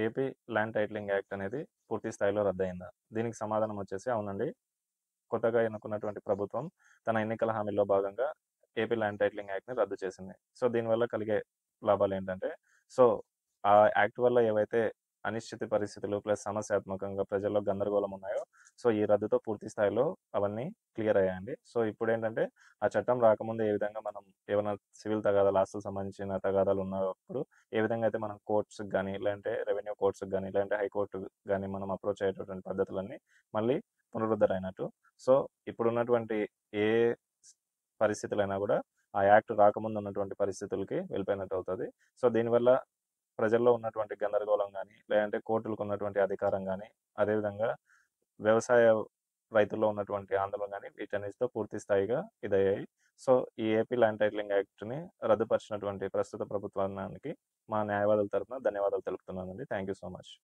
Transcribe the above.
AP land titling act అనేది పూర్తి స్థాయిలో రద్దయిందా దీనికి సమాధానం వచ్చేసి అవునండి కొత్తగా ఎన్నుకున్నటువంటి ప్రభుత్వం తన ఎన్నికల హామీల్లో భాగంగా ఏపీ ల్యాండ్ టైటిలింగ్ యాక్ట్ని రద్దు చేసింది సో దీనివల్ల కలిగే లాభాలు ఏంటంటే సో ఆ యాక్ట్ వల్ల ఏవైతే అనిశ్చిత పరిస్థితులు ప్లస్ సమస్యాత్మకంగా ప్రజల్లో గందరగోళం ఉన్నాయో సో ఈ రద్దుతో పూర్తి స్థాయిలో అవన్నీ క్లియర్ అయ్యాయండి సో ఇప్పుడు ఏంటంటే ఆ చట్టం రాకముందు ఏ విధంగా మనం ఏమైనా సివిల్ తగాదాలు ఆస్తులకు సంబంధించిన తగాదాలు ఉన్నప్పుడు ఏ విధంగా అయితే మనం కోర్ట్స్కి కానీ లేదంటే రెవెన్యూ కోర్ట్స్కి కానీ లేదంటే హైకోర్టు కానీ మనం అప్రోచ్ అయ్యేటటువంటి పద్ధతులన్నీ మళ్ళీ పునరుద్ధరైనట్టు సో ఇప్పుడున్నటువంటి ఏ పరిస్థితులైనా కూడా ఆ యాక్ట్ రాకముందు ఉన్నటువంటి పరిస్థితులకి వెళ్ళిపోయినట్టు అవుతుంది సో దీనివల్ల ప్రజల్లో ఉన్నటువంటి గందరగోళం కానీ లేదంటే కోర్టులకు ఉన్నటువంటి అధికారం కానీ అదేవిధంగా వ్యవసాయ రైతుల్లో ఉన్నటువంటి ఆందోళన కానీ వీటన్నిటితో పూర్తి స్థాయిగా ఇదయ్యాయి సో ఈ ఏపీ ల్యాండ్ టైటిలింగ్ యాక్ట్ని రద్దుపరిచినటువంటి ప్రస్తుత ప్రభుత్వానికి మా న్యాయవాదుల తరఫున ధన్యవాదాలు తెలుపుతున్నానండి థ్యాంక్ యూ సో మచ్